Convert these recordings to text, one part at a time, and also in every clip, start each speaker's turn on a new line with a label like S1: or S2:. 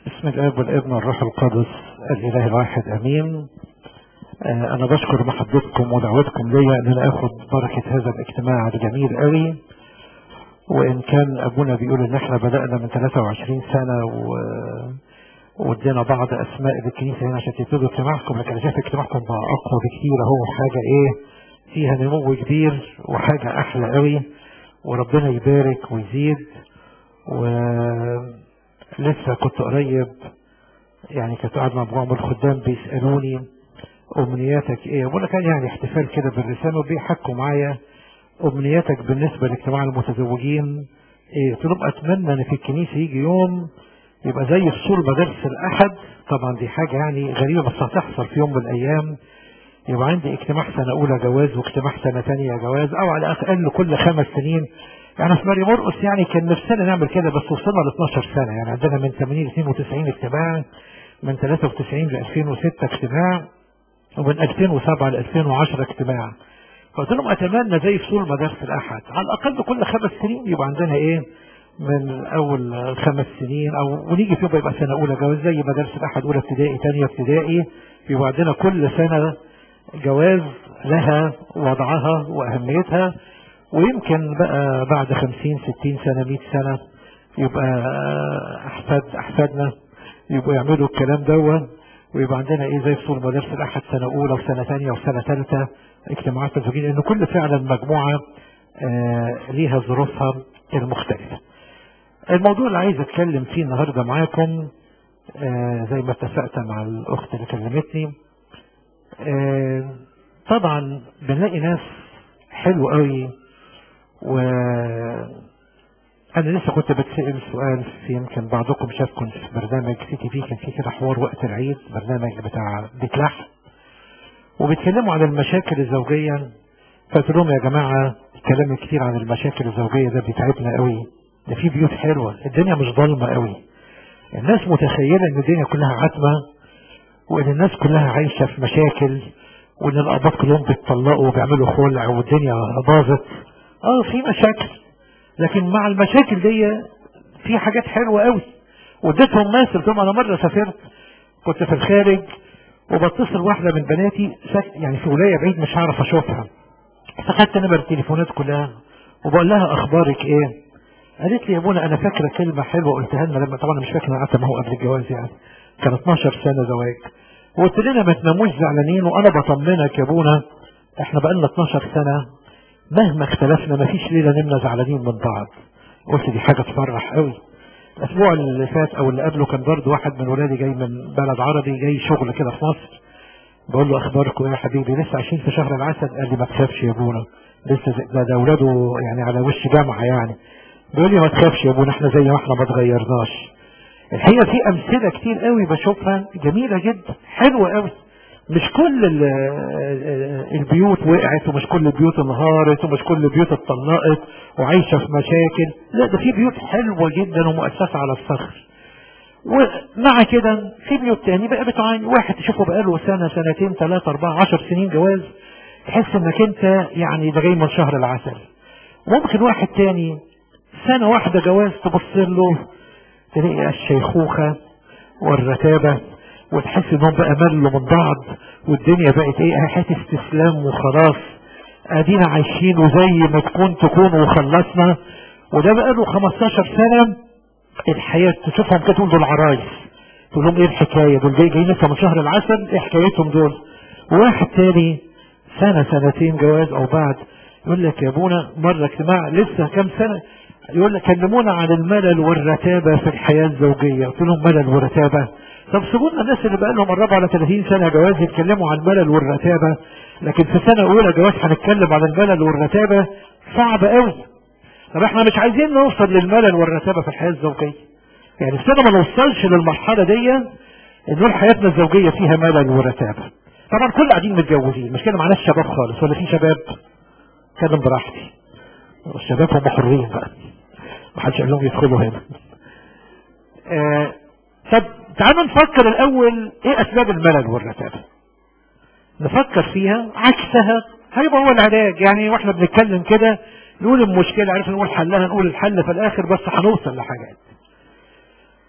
S1: بسم الاب والابن والروح القدس الاله الواحد امين آه انا بشكر محبتكم ودعوتكم ليا ان انا اخد بركة هذا الاجتماع الجميل قوي وان كان ابونا بيقول ان احنا بدأنا من 23 سنة و وادينا بعض اسماء للكنيسة هنا عشان تبتدوا اجتماعكم لكن انا شايف اجتماعكم بقى اقوى بكتير اهو حاجة ايه فيها نمو كبير وحاجة احلى قوي وربنا يبارك ويزيد و لسه كنت قريب يعني كنت قاعد مع مجموعة من الخدام بيسألوني أمنياتك إيه؟ بقول لك يعني احتفال كده بالرسالة وبيحكوا معايا أمنياتك بالنسبة لاجتماع المتزوجين إيه؟ قلت لهم أتمنى إن في الكنيسة يجي يوم يبقى زي فصول مدارس الأحد طبعا دي حاجة يعني غريبة بس هتحصل في يوم من الأيام يبقى عندي اجتماع سنة أولى جواز واجتماع سنة تانية جواز أو على الأقل كل خمس سنين يعني في ماري مرقس يعني كان نفسنا نعمل كده بس وصلنا ل 12 سنة يعني عندنا من 80 ل 92 اجتماع من 93 ل 2006 اجتماع ومن 2007 ل 2010 اجتماع فقلت لهم اتمنى زي فصول مدارس الاحد على الاقل كل خمس سنين يبقى عندنا ايه من اول خمس سنين او ونيجي في يبقى سنه اولى جواز زي مدارس الاحد اولى ابتدائي ثانيه ابتدائي يبقى عندنا كل سنه جواز لها وضعها واهميتها ويمكن بقى بعد خمسين ستين سنة مئة سنة يبقى أحفاد أحفادنا يبقوا يعملوا الكلام دون ويبقى عندنا ايه زي فصول مدارس الأحد سنة أولى وسنة ثانية وسنة ثالثة اجتماعات تزوجين لأن كل فعلا مجموعة آه ليها ظروفها المختلفة. الموضوع اللي عايز أتكلم فيه النهاردة معاكم آه زي ما اتفقت مع الأخت اللي كلمتني آه طبعا بنلاقي ناس حلو قوي و انا لسه كنت بتسأل سؤال في يمكن بعضكم شافكم في برنامج سي تي في كان في كده حوار وقت العيد برنامج بتاع بيت لحم وبيتكلموا عن المشاكل الزوجية فقلت لهم يا جماعة الكلام كتير عن المشاكل الزوجية ده بيتعبنا قوي ده في بيوت حلوة الدنيا مش ضلمة قوي الناس متخيلة ان الدنيا كلها عتمة وان الناس كلها عايشة في مشاكل وان الاباط كلهم بيتطلقوا وبيعملوا خلع والدنيا باظت اه في مشاكل لكن مع المشاكل دي في حاجات حلوة قوي واديتهم مثل ثم انا مرة سافرت كنت في الخارج وبتصل واحدة من بناتي يعني في ولاية بعيد مش هعرف اشوفها فخدت نمر التليفونات كلها وبقول لها اخبارك ايه قالت لي يا ابونا انا فاكرة كلمة حلوة قلتها لنا لما طبعا مش فاكرة قعدت ما هو قبل الجواز يعني كان 12 سنة زواج وقلت لنا ما تناموش زعلانين وانا بطمنك يا ابونا احنا بقالنا 12 سنة مهما اختلفنا ما فيش ليلة نمنا زعلانين من بعض قلت دي حاجة تفرح قوي الاسبوع اللي فات او اللي قبله كان برضه واحد من ولادي جاي من بلد عربي جاي شغل كده في مصر بقول له اخباركم ايه يا حبيبي لسه عايشين في شهر العسل قال لي ما تخافش يا ابونا لسه ده, ده اولاده يعني على وش جامعة يعني بيقول لي ما تخافش يا ابونا احنا زي ما احنا ما اتغيرناش الحقيقة في امثلة كتير قوي بشوفها جميلة جدا حلوة قوي مش كل البيوت وقعت ومش كل البيوت انهارت ومش كل البيوت اتطلقت وعايشة في مشاكل لا ده في بيوت حلوة جدا ومؤسسة على الصخر ومع كده في بيوت تاني بقى بتعاني واحد تشوفه بقاله سنة سنتين ثلاثة أربعة عشر سنين جواز تحس انك انت يعني ده جاي من شهر العسل ممكن واحد تاني سنة واحدة جواز تبص له تلاقي الشيخوخة والرتابة وتحس انهم بقى ملوا من بعض والدنيا بقت ايه حياة استسلام وخلاص ادينا عايشين وزي ما تكون تكون وخلصنا وده بقى له 15 سنة الحياة تشوفهم كده تقول دول عرايس تقول لهم ايه الحكاية دول جاي جايين لسه من شهر العسل ايه حكايتهم دول وواحد تاني سنة سنتين جواز او بعد يقول لك يا ابونا مرة اجتماع لسه كام سنة يقول لك كلمونا عن الملل والرتابة في الحياة الزوجية قلت لهم ملل ورتابة طب سيبونا الناس اللي بقى لهم قربوا على 30 سنة جواز يتكلموا عن الملل والرتابة لكن في سنة أولى جواز هنتكلم عن الملل والرتابة صعب قوي طب احنا مش عايزين نوصل للملل والرتابة في الحياة الزوجية يعني في سنة ما نوصلش للمرحلة دي ان حياتنا الزوجية فيها ملل ورتابة طبعا كل قاعدين متجوزين مش كده معناش شباب خالص ولا في شباب كلم براحتي الشباب هم حرين بقى محدش قال لهم يدخلوا هنا آه طب تعالوا نفكر الاول ايه اسباب الملل والرتابة نفكر فيها عكسها هيبقى هو العلاج يعني واحنا بنتكلم كده نقول المشكلة عرفنا نقول حلها نقول الحل في الاخر بس هنوصل لحاجات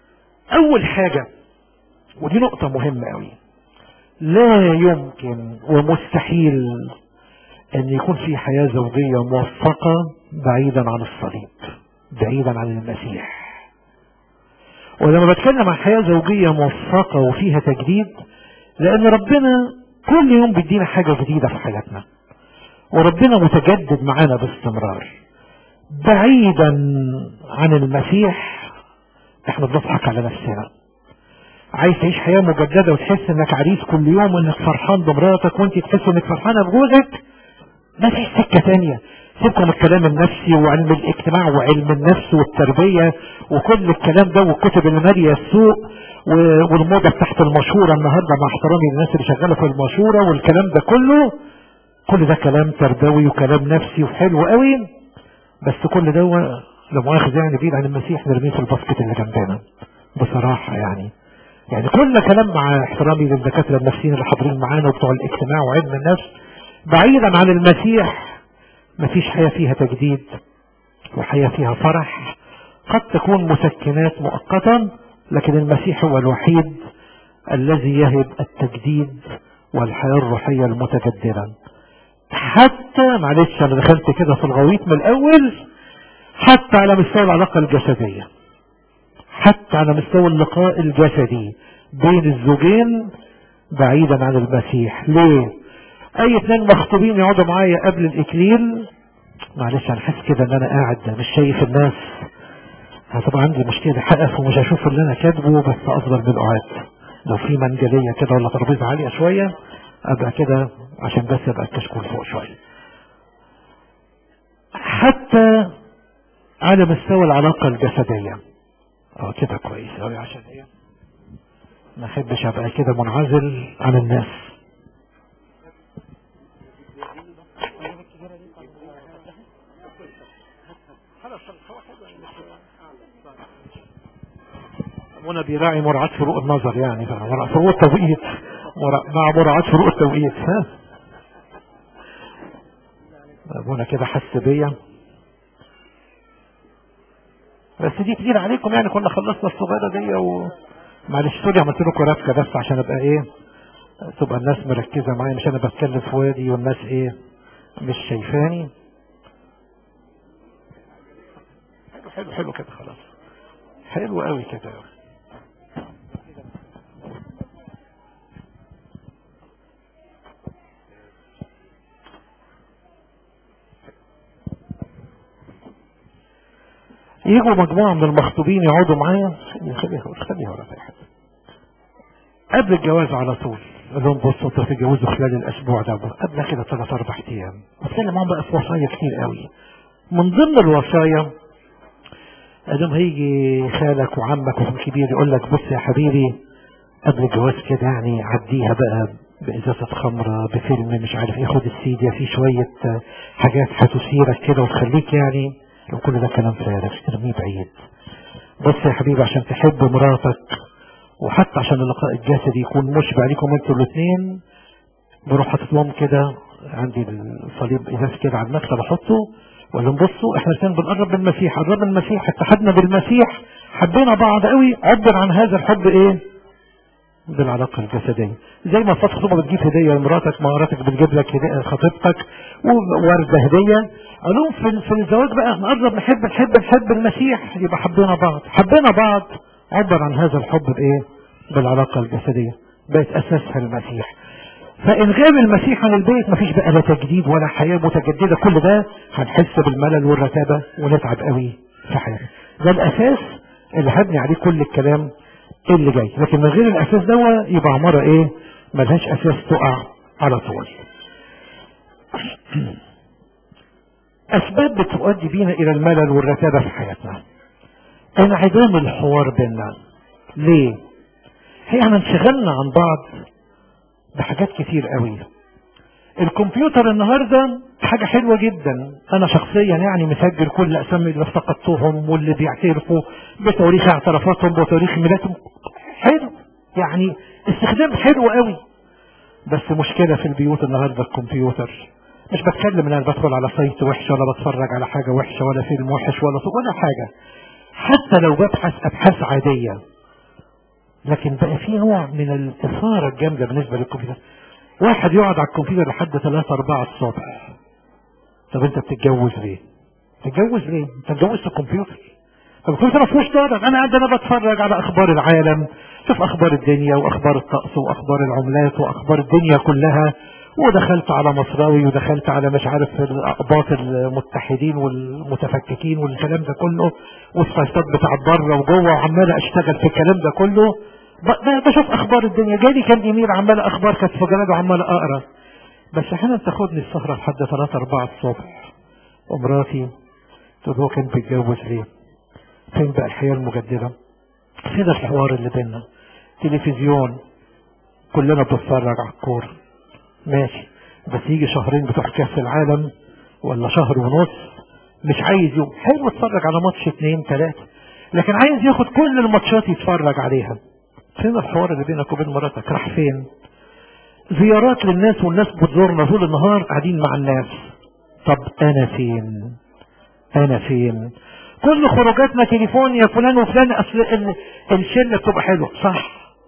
S1: اول حاجة ودي نقطة مهمة قوي لا يمكن ومستحيل ان يكون في حياة زوجية موفقة بعيدا عن الصليب بعيدا عن المسيح ولما بتكلم عن حياة زوجية موفقة وفيها تجديد لان ربنا كل يوم بيدينا حاجة جديدة في حياتنا وربنا متجدد معانا باستمرار بعيدا عن المسيح احنا بنضحك على نفسنا عايز تعيش حياة مجددة وتحس انك عريس كل يوم وانك فرحان بمراتك وانت تحس انك فرحانة بجوزك ما فيش سكة تانية سيبكم الكلام النفسي وعلم الاجتماع وعلم النفس والتربية وكل الكلام ده والكتب اللي مالية السوق والموضة تحت المشهورة النهاردة مع احترامي للناس اللي شغالة في المشهورة والكلام ده كله كل ده كلام تربوي وكلام نفسي وحلو قوي بس كل ده لو مؤاخذ يعني بعيد عن المسيح نرميه في الباسكت اللي جنبنا بصراحة يعني يعني كل كلام مع احترامي للدكاترة النفسيين اللي حاضرين معانا وبتوع الاجتماع وعلم النفس بعيدا عن المسيح مفيش حياة فيها تجديد وحياة فيها فرح قد تكون مسكنات مؤقتا لكن المسيح هو الوحيد الذي يهب التجديد والحياة الروحية المتجددة حتى معلش انا دخلت كده في الغويط من الاول حتى على مستوى العلاقة الجسدية حتى على مستوى اللقاء الجسدي بين الزوجين بعيدا عن المسيح ليه اي اتنين مخطوبين يقعدوا معايا قبل الاكليل معلش انا حاسس كده ان انا قاعد مش شايف الناس هتبقى عندي مشكلة حقف ومش هشوف اللي انا كاتبه بس افضل بالقعاد لو في منجلية كده ولا ترابيزة عالية شوية ابقى كده عشان بس يبقى الكشكول فوق شوية حتى على مستوى العلاقة الجسدية اه كده كويس اوي عشان ايه ما احبش ابقى كده منعزل عن الناس ابونا بيراعي مراعاة فروق النظر يعني فروق التوقيت مع مراعاة فروق التوقيت ها ابونا كده حس بيا بس دي كتير عليكم يعني كنا خلصنا الصغيرة دي و معلش سوري عملت لكم رفكة بس عشان ابقى ايه تبقى الناس مركزة معايا مش انا بتكلم في وادي والناس ايه مش شايفاني حلو حلو حلو كده خلاص حلو قوي كده يجوا مجموعة من المخطوبين يقعدوا معايا خليها خليها ولا في حاجة قبل الجواز على طول قال لهم بصوا انتوا هتتجوزوا خلال الاسبوع ده قبل كده ثلاث اربع ايام واتكلم معاهم بقى في وصايا كتير قوي من ضمن الوصايا قال لهم هيجي خالك وعمك وكبير يقول لك بص يا حبيبي قبل الجواز كده يعني عديها بقى بإزازة خمرة بفيلم مش عارف ايه خد السيديا في شوية حاجات هتثيرك كده وتخليك يعني وكل ده كلام فارغ ارميه بعيد بص يا حبيبي عشان تحب مراتك وحتى عشان اللقاء الجسدي يكون مشبع ليكم انتوا الاثنين بروح حاطط لهم كده عندي الصليب ازاز كده على المكتب احطه واقول لهم بصوا احنا الاثنين بنقرب من المسيح قربنا من المسيح اتحدنا بالمسيح حبينا بعض قوي عبر عن هذا الحب ايه بالعلاقة الجسدية زي ما في خطوبة بتجيب هدية لمراتك مراتك بتجيب لك هدية خطيبتك ووردة هدية قالوا في, في الزواج بقى نقرب نحب نحب نحب المسيح يبقى حبينا بعض حبينا بعض عبر عن هذا الحب بايه بالعلاقة الجسدية بقت اساسها المسيح فان غاب المسيح عن البيت مفيش بقى لا تجديد ولا حياة متجددة كل ده هنحس بالملل والرتابة ونتعب قوي في حياتنا ده الاساس اللي هبني عليه كل الكلام اللي جاي لكن من غير الاساس ده يبقى عمارة ايه ملهاش اساس تقع على طول اسباب بتؤدي بينا الى الملل والرتابة في حياتنا انعدام الحوار بيننا ليه هي احنا انشغلنا عن بعض بحاجات كتير قوي الكمبيوتر النهاردة حاجة حلوة جدا انا شخصيا يعني مسجل كل الاسامي اللي افتقدتهم واللي بيعترفوا بتواريخ اعترافاتهم وتواريخ ميلادهم حلو يعني استخدام حلو قوي بس مشكلة في البيوت النهاردة الكمبيوتر مش بتكلم ان انا بدخل على سايت وحش ولا بتفرج على حاجة وحشة ولا فيلم وحش ولا صوت ولا حاجة حتى لو ببحث ابحاث عادية لكن بقى في نوع من الاثاره الجامده بالنسبه للكمبيوتر واحد يقعد على الكمبيوتر لحد 3 4 الصبح طب انت بتتجوز ليه؟ تتجوز ليه؟ انت اتجوزت الكمبيوتر طب الكمبيوتر ما فيهوش ضرر انا قاعد انا بتفرج على اخبار العالم شوف اخبار الدنيا واخبار الطقس واخبار العملات واخبار الدنيا كلها ودخلت على مصراوي ودخلت على مش عارف الاقباط المتحدين والمتفككين والكلام ده كله والسايتات بتاعت بره وجوه وعمال اشتغل في الكلام ده كله بشوف اخبار الدنيا جالي كام ايميل عمال اخبار كانت في جنب وعمال اقرا بس احيانا تاخدني السهره لحد 3 4 الصبح ومراتي تقول هو كان بيتجوز ليه؟ فين بقى الحياه المجدده؟ فين الحوار اللي بينا؟ تلفزيون كلنا بنتفرج على الكوره ماشي بس يجي شهرين بتوع كاس العالم ولا شهر ونص مش عايز يوم حلو اتفرج على ماتش اتنين تلاتة لكن عايز ياخد كل الماتشات يتفرج عليها فين الحوار اللي بينك وبين مراتك راح فين زيارات للناس والناس بتزورنا طول النهار قاعدين مع الناس طب انا فين انا فين كل خروجاتنا تليفون يا فلان وفلان اصل الشله بتبقى حلوه صح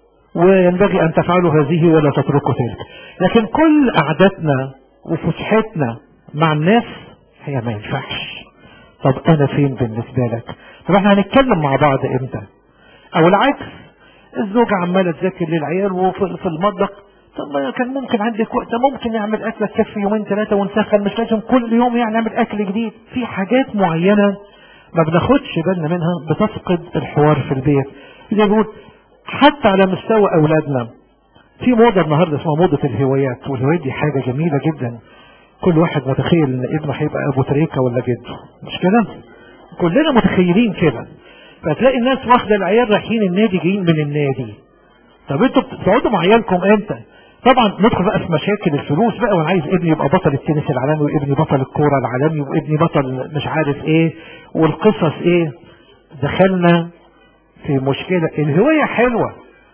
S1: وينبغي ان تفعلوا هذه ولا تتركوا تلك لكن كل قعدتنا وفسحتنا مع الناس هي ما ينفعش طب انا فين بالنسبه لك طب احنا هنتكلم مع بعض امتى او العكس الزوجة عمالة تذاكر للعيال وفي المطبخ طب ما كان ممكن عندك وقت ممكن نعمل أكلة تكفي يومين ثلاثة ونسخن مش لازم كل يوم يعني نعمل أكل جديد في حاجات معينة ما بناخدش بالنا منها بتفقد الحوار في البيت زي بقول حتى على مستوى أولادنا في موضة النهاردة اسمها موضة الهوايات والهوايات دي حاجة جميلة جدا كل واحد متخيل ان ابنه هيبقى ابو تريكة ولا جده مش كده كلنا متخيلين كده فتلاقي الناس واخدة العيال رايحين النادي جايين من النادي طب انتوا بتقعدوا مع عيالكم امتى طبعا ندخل بقى في مشاكل الفلوس بقى وانا عايز ابني يبقى بطل التنس العالمي وابني بطل الكوره العالمي وابني بطل مش عارف ايه والقصص ايه دخلنا في مشكله الهوايه حلوه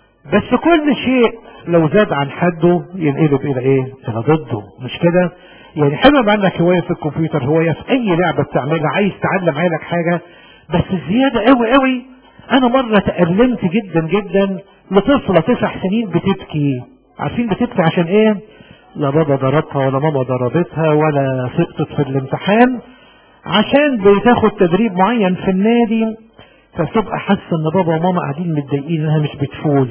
S1: بس كل شيء لو زاد عن حده ينقلب الى ايه؟ الى ضده مش كده؟ يعني حلو ما عندك هوايه في الكمبيوتر هوايه في اي لعبه بتعملها عايز تعلم عيالك حاجه بس الزياده قوي قوي انا مره تألمت جدا جدا لطفله تسع سنين بتبكي عارفين بتبكي عشان ايه؟ لا بابا ضربها ولا ماما ضربتها ولا سقطت في الامتحان عشان بتاخد تدريب معين في النادي فبتبقى حاسه ان بابا وماما قاعدين متضايقين انها مش بتفوز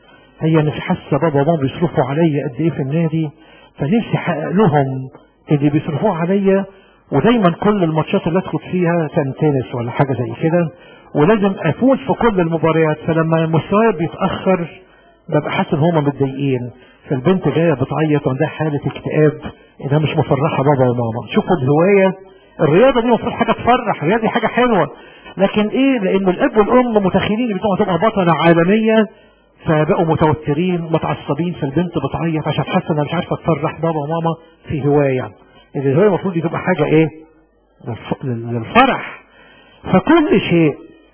S1: هي مش حاسه بابا وماما بيصرفوا عليا قد ايه في النادي فنفسي احقق لهم اللي بيصرفوه عليا ودايما كل الماتشات اللي ادخل فيها كان تنس ولا حاجه زي كده ولازم افوز في كل المباريات فلما مستواي بيتاخر ببقى حاسس ان هما متضايقين فالبنت جايه بتعيط وعندها حاله اكتئاب انها مش مفرحه بابا وماما شوفوا الهوايه الرياضه دي المفروض حاجه تفرح الرياضه دي حاجه حلوه لكن ايه لان الاب والام متخيلين ان بتبقى تبقى بطله عالميه فبقوا متوترين متعصبين فالبنت بتعيط عشان حاسه انها مش عارفه تفرح بابا وماما في هوايه يعني الهوايه المفروض دي تبقى حاجه ايه للفرح فكل شيء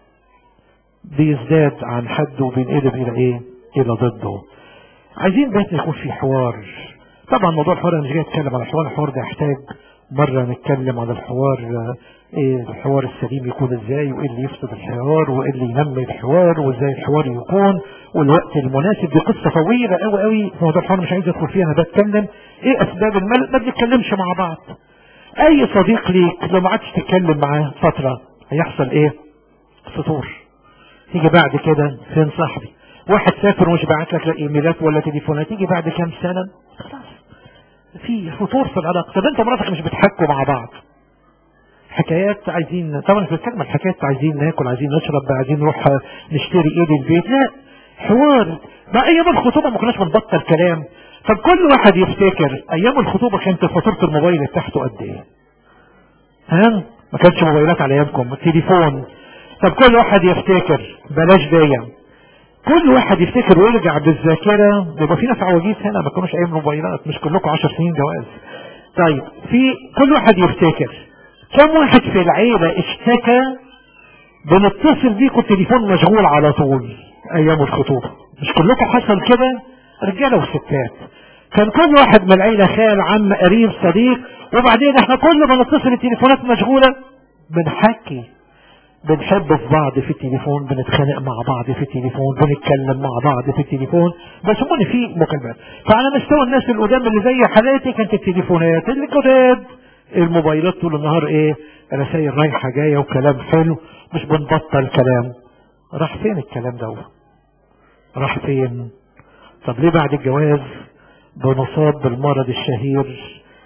S1: بيزداد عن حده وبينقلب الى ايه الى ضده عايزين بيتنا يكون في حوار طبعا موضوع الحوار انا مش جاي اتكلم على الحوار الحوار ده يحتاج مرة نتكلم على الحوار ايه الحوار السليم يكون ازاي وايه اللي يفسد الحوار وايه اللي ينمي الحوار وازاي الحوار يكون والوقت المناسب دي قصة طويلة قوي قوي موضوع الحوار مش عايز ادخل فيها انا بتكلم ايه اسباب الملل ما بنتكلمش مع بعض اي صديق ليك لو ما عادش تتكلم معاه فترة هيحصل ايه فطور تيجي بعد كده فين صاحبي واحد سافر ومش باعت لك لا ايميلات ولا تليفونات تيجي بعد كام سنة خلاص في فطور في العلاقة طب انت مراتك مش بتحكوا مع بعض حكايات عايزين طبعا مش بتكلم الحكايات عايزين ناكل عايزين نشرب عايزين نروح نشتري ايه للبيت لا حوار ما ايام الخطوبة ما كناش بنبطل كلام طب كل واحد يفتكر ايام الخطوبة كانت فاتورة الموبايل بتاعته قد ايه ها ما كانش موبايلات على ايامكم التليفون طب كل واحد يفتكر بلاش دي كل واحد يفتكر ويرجع بالذاكرة يبقى في ناس عواجيز هنا ما كانوش ايام موبايلات مش كلكم 10 سنين جواز طيب في كل واحد يفتكر كم واحد في العيلة اشتكى بنتصل بيكم التليفون مشغول على طول ايام الخطوبة مش كلكم حصل كده رجالة وستات كان كل واحد من العيلة خال عم قريب صديق وبعدين احنا كل ما نتصل التليفونات مشغولة بنحكي بنحب في بعض في التليفون بنتخانق مع بعض في التليفون بنتكلم مع بعض في التليفون بس هم في مكالمات فعلى مستوى الناس القدام اللي زي حالاتي كانت التليفونات الجداد الموبايلات طول النهار ايه رسائل رايحة جاية وكلام حلو مش بنبطل كلام راح فين الكلام ده راح فين طب ليه بعد الجواز بنصاب بالمرض الشهير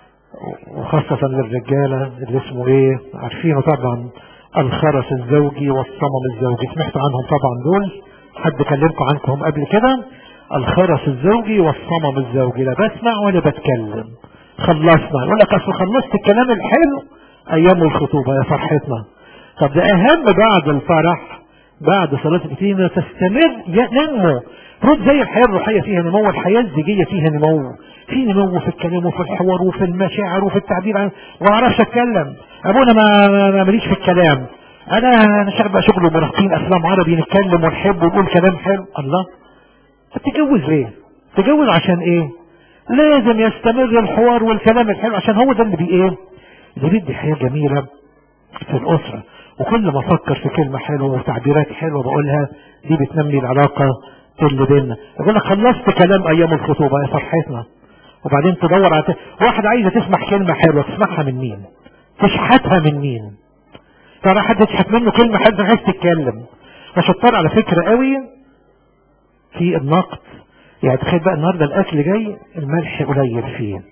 S1: وخاصة للرجالة اللي اسمه ايه عارفينه طبعا الخرس الزوجي والصمم الزوجي سمعتوا عنهم طبعا دول حد كلمكم عنكم قبل كده الخرس الزوجي والصمم الزوجي لا بسمع ولا بتكلم خلصنا يقول لك اصل خلصت الكلام الحلو ايام الخطوبة يا فرحتنا طب ده اهم بعد الفرح بعد صلاة الكتيمة تستمر ننمو رد زي الحياة الروحية فيها نمو الحياة الزيجية فيها نمو في نمو في الكلام وفي الحوار وفي المشاعر وفي التعبير عن ما اعرفش اتكلم ابونا ما ما ماليش في الكلام انا انا شغل بقى شغل مراهقين افلام عربي نتكلم ونحب ونقول كلام حلو الله تتجوز ليه تتجوز عشان ايه لازم يستمر الحوار والكلام الحلو عشان هو ده اللي بي ايه اللي بيدي حياة جميلة في الاسرة وكل ما افكر في كلمة حلوة وتعبيرات حلوة بقولها دي بتنمي العلاقة اللي بيننا يقول لك خلصت كلام ايام الخطوبة يا فرحتنا وبعدين تدور على واحد عايزة تسمع كلمة حلوة تسمعها من مين تشحتها من مين ترى حد تشحت منه كلمة حلوة عايز تتكلم فشطار على فكرة قوي في النقد يعني تخيل بقى النهاردة الاكل جاي الملح قليل فيه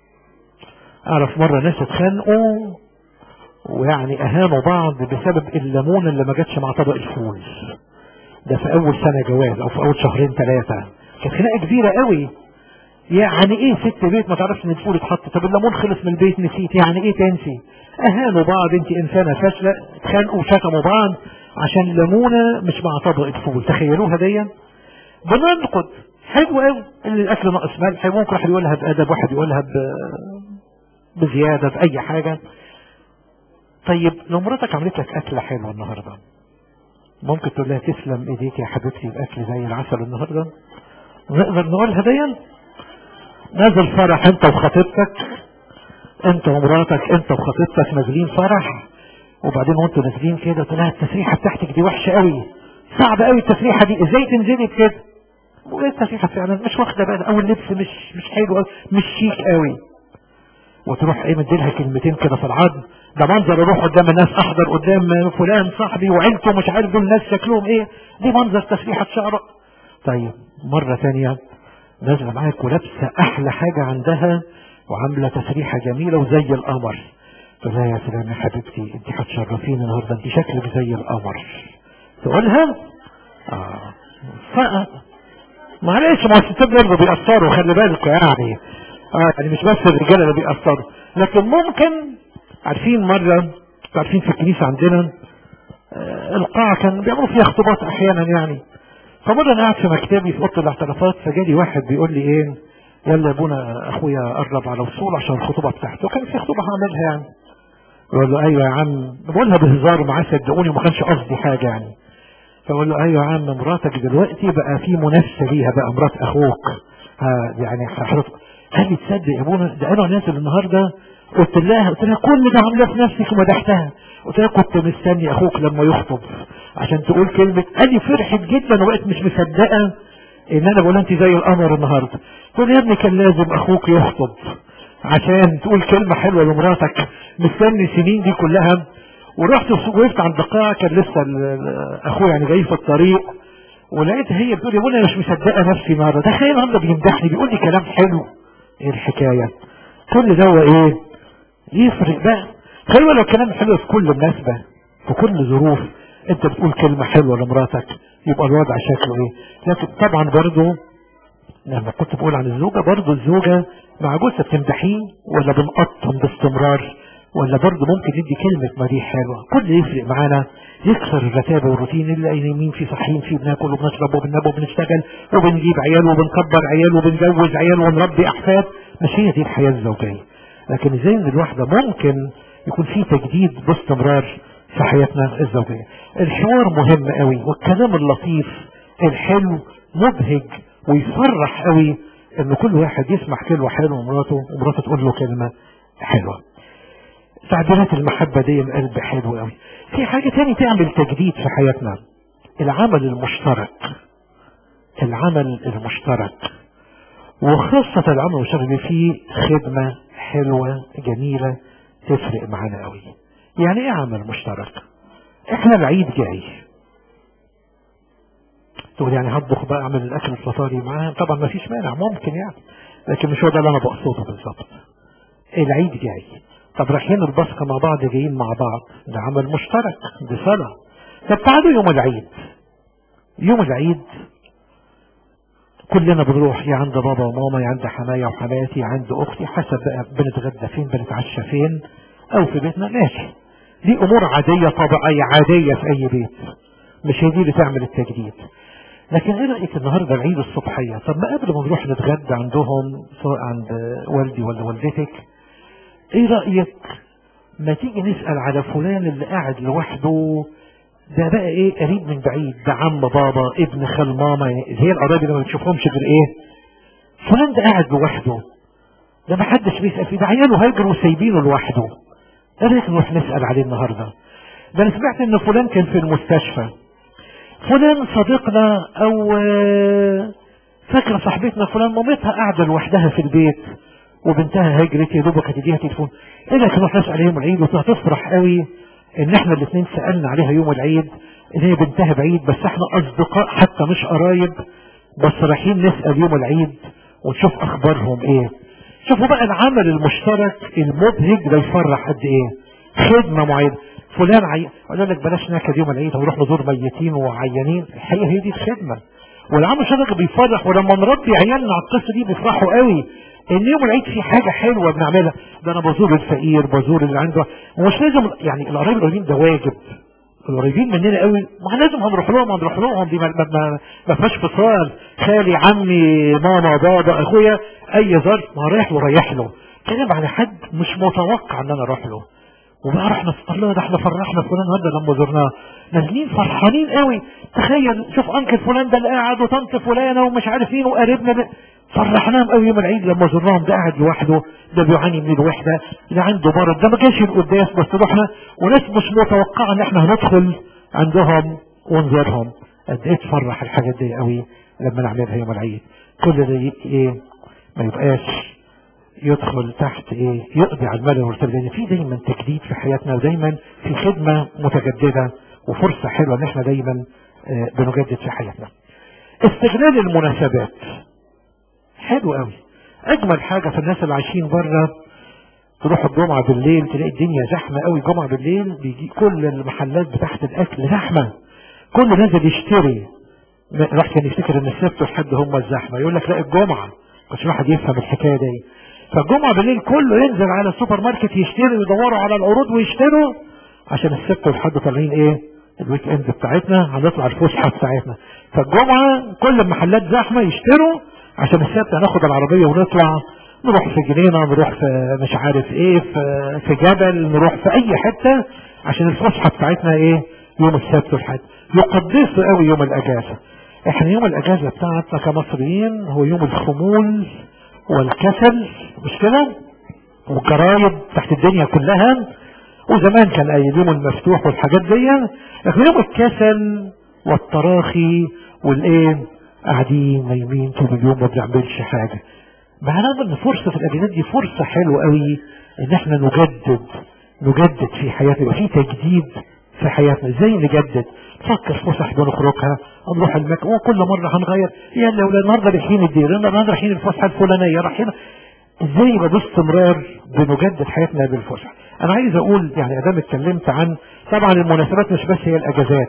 S1: اعرف مرة ناس اتخانقوا ويعني اهانوا بعض بسبب الليمون اللي ما جاتش مع طبق الفول ده في اول سنة جواز او في اول شهرين ثلاثة كانت خناقة كبيرة قوي يعني ايه ست بيت ما تعرفش ان الفول اتحط طب الليمون خلص من البيت نسيت يعني ايه تنسي اهانوا بعض انت انسانة فاشلة اتخانقوا وشتموا بعض عشان ليمونة مش مع طبق الفول تخيلوها دي بننقد حلو قوي ان الاكل ناقص ملح ممكن واحد يقولها بادب واحد يقولها ب... بزيادة بأي حاجة طيب لو مراتك عملت لك أكلة حلوة النهاردة ممكن تقول لها تسلم ايديك يا حبيبتي الأكل زي العسل النهاردة نقدر نقولها دي نازل فرح انت وخطيبتك انت ومراتك انت وخطيبتك نازلين فرح وبعدين وانتوا نازلين كده تقول لها التسريحة بتاعتك دي وحشة قوي صعبة قوي التسريحة دي ازاي تنزلي بكده وايه التسريحة فعلا مش واخدة بالها او اللبس مش مش حلو قوي مش شيك قوي وتروح ايه مديلها كلمتين كده في العظم ده منظر اروح قدام الناس احضر قدام فلان صاحبي وعيلته مش عارف دول الناس شكلهم ايه دي منظر تسريحة شعر طيب مرة ثانية نازلة معاك ولابسة احلى حاجة عندها وعاملة تسريحة جميلة وزي القمر تقول لها يا سلام يا حبيبتي انت هتشرفيني النهارده انت شكلك زي القمر تقولها اه ف... معلش ما الستات برضه بيأثروا خلي بالكم يعني اه يعني مش بس الرجاله اللي بيأثروا لكن ممكن عارفين مرة عارفين في الكنيسة عندنا آه القاعة كان بيعملوا فيها خطوبات احيانا يعني فمرة انا قاعد في مكتبي في اوضه الاعترافات فجالي واحد بيقول لي ايه يلا يا ابونا اخويا قرب على وصول عشان الخطوبة بتاعته وكان في خطوبة هعملها يعني بقول له ايوه يا عم بقولها بهزار ومعاه صدقوني وما كانش قصدي حاجة يعني فقول له ايوه يا عم مراتك دلوقتي بقى في منافسة ليها بقى مرات اخوك ها يعني حضرتك قال لي تصدق يا ابونا ده انا نازل النهارده قلت لها قلت لها كل ده عامله في نفسك ومدحتها قلت لها كنت مستني اخوك لما يخطب عشان تقول كلمة قال لي فرحت جدا وبقت مش مصدقة ان انا بقول انت زي القمر النهارده تقول يا ابني كان لازم اخوك يخطب عشان تقول كلمة حلوة لمراتك مستني السنين دي كلها ورحت وقفت عند القاعة كان لسه اخويا يعني جاي في الطريق ولقيت هي بتقول يا ابونا انا مش مصدقة نفسي النهارده ده خير النهارده بيمدحني بيقول لي كلام حلو ايه الحكاية كل ده هو ايه يفرق بقى خلي لو كلام حلو في كل مناسبة في كل ظروف انت بتقول كلمة حلوة لمراتك يبقى الوضع شكله ايه لكن طبعا برضو لما كنت بقول عن الزوجة برضو الزوجة مع جوزها بتمدحيه ولا بنقطهم باستمرار ولا برضو ممكن يدي كلمة مديح حلوة كل يفرق معانا يكسر الرتابة والروتين اللي نايمين فيه صاحيين فيه بناكل وبنشرب وبننام وبنشتغل وبنجيب عيال وبنكبر عيال وبنجوز عيال ونربي احفاد مش هي دي الحياة الزوجية لكن ازاي ان الواحدة ممكن يكون في تجديد باستمرار في حياتنا الزوجية الحوار مهم قوي والكلام اللطيف الحلو مبهج ويفرح قوي ان كل واحد يسمع كلمة حلوة من مراته ومراته تقول له كلمة حلوة تعبيرات المحبة دي القلب حلو قوي في حاجة تاني تعمل تجديد في حياتنا العمل المشترك العمل المشترك وخاصة العمل المشترك اللي فيه خدمة حلوة جميلة تفرق معانا قوي يعني ايه عمل مشترك احنا العيد جاي تقول يعني هطبخ بقى اعمل الاكل الفطاري معاه طبعا ما فيش مانع ممكن يعني لكن مش هو ده اللي انا بقصده بالظبط العيد جاي طب رايحين البصقة مع بعض جايين مع بعض ده عمل مشترك دي صلاة طب تعالوا يوم العيد يوم العيد كلنا بنروح يا عند بابا وماما يا عند حماية وحماتي يا عند اختي حسب بقى بنتغدى فين بنتعشى فين او في بيتنا ماشي دي امور عادية طبيعية عادية في اي بيت مش هي دي اللي تعمل التجديد لكن ايه رأيك النهاردة العيد الصبحية طب ما قبل ما نروح نتغدى عندهم سواء عند والدي ولا والدتك ايه رأيك ما تيجي نسأل على فلان اللي قاعد لوحده ده بقى ايه قريب من بعيد ده عم بابا ابن خال ماما اللي هي القرايب اللي ما بتشوفهمش غير ايه فلان ده قاعد لوحده ده ما حدش بيسأل فيه ده عياله هاجروا وسايبينه لوحده ايه رأيك نروح نسأل عليه النهارده ده انا سمعت ان فلان كان في المستشفى فلان صديقنا او فاكره صاحبتنا فلان مامتها قاعده لوحدها في البيت وبنتها هاجرت يا دوبك هتديها تليفون ايه لك نروح نسال يوم العيد وهتفرح قوي ان احنا الاثنين سالنا عليها يوم العيد ان هي بنتها بعيد بس احنا اصدقاء حتى مش قرايب بس رايحين نسال يوم العيد ونشوف اخبارهم ايه شوفوا بقى العمل المشترك المبهج ده يفرح قد ايه خدمه معينه فلان عي... قال لك بلاش ناكل يوم العيد ونروح نزور ميتين وعيانين الحقيقه هي دي الخدمه والعمل المشترك بيفرح ولما نربي عيالنا على القصه دي بيفرحوا قوي ان يوم العيد في حاجه حلوه بنعملها ده انا بزور الفقير بزور اللي عنده ومش لازم يعني القرايب القريبين ده واجب القريبين مننا قوي ما لازم هنروح لهم هنروح لهم دي ما, ما, ما, ما فيهاش فصال خالي عمي ماما بابا اخويا اي ظرف ما رايح له رايح له كلام على حد مش متوقع ان انا اروح له وبقى رحنا الله ده احنا فرحنا فلان هذا لما زرناه نازلين فرحانين قوي تخيل شوف انكل فلان ده اللي قاعد وطنط فلانه ومش عارف مين وقريبنا فرحناهم قوي يوم العيد لما زرناهم ده قاعد لوحده ده بيعاني من الوحده اللي عنده مرض ده ما جاش القداس بس رحنا وناس مش متوقعه ان احنا هندخل عندهم ونزورهم قد ايه تفرح الحاجات دي قوي لما نعملها يوم العيد كل ده ايه ما يبقاش يدخل تحت ايه يقضي على المال المرتبط لان في دايما تجديد في حياتنا ودايما في خدمه متجدده وفرصه حلوه ان احنا دايما اه بنجدد في حياتنا استغلال المناسبات حلو قوي اجمل حاجه في الناس اللي عايشين بره تروح الجمعه بالليل تلاقي الدنيا زحمه قوي الجمعه بالليل بيجي كل المحلات بتاعت الاكل زحمه كل نازل يشتري راح كان يفتكر ان السبت والحد هم الزحمه يقول لك لا الجمعه مش واحد يفهم الحكايه دي فالجمعة بالليل كله ينزل على السوبر ماركت يشتري ويدوروا على العروض ويشتروا عشان السبت والحد طالعين ايه الويك اند بتاعتنا هنطلع الفسحة بتاعتنا فالجمعة كل المحلات زحمة يشتروا عشان السبت هناخد العربية ونطلع نروح في جنينة نروح في مش عارف ايه في, في جبل نروح في اي حتة عشان الفسحة بتاعتنا ايه يوم السبت والحد يقدسوا قوي يوم الاجازة احنا يوم الاجازة بتاعتنا كمصريين هو يوم الخمول والكسل مش كده والجرايد تحت الدنيا كلها وزمان كان اليوم المفتوح والحاجات دي لكن يوم الكسل والتراخي والايه قاعدين نايمين طول اليوم ما بنعملش حاجه معناها ان فرصه الاجازات دي فرصه حلوه قوي ان احنا نجدد نجدد في حياتنا يبقى في تجديد في حياتنا ازاي نجدد نفكر فسح بنخرجها نروح المكان وكل مره هنغير يلا ولا النهارده رايحين الدير النهارده رايحين الفسحه الفلانيه رايحين ازاي يبقى باستمرار بنجدد حياتنا بالفسح انا عايز اقول يعني ادام اتكلمت عن طبعا المناسبات مش بس هي الاجازات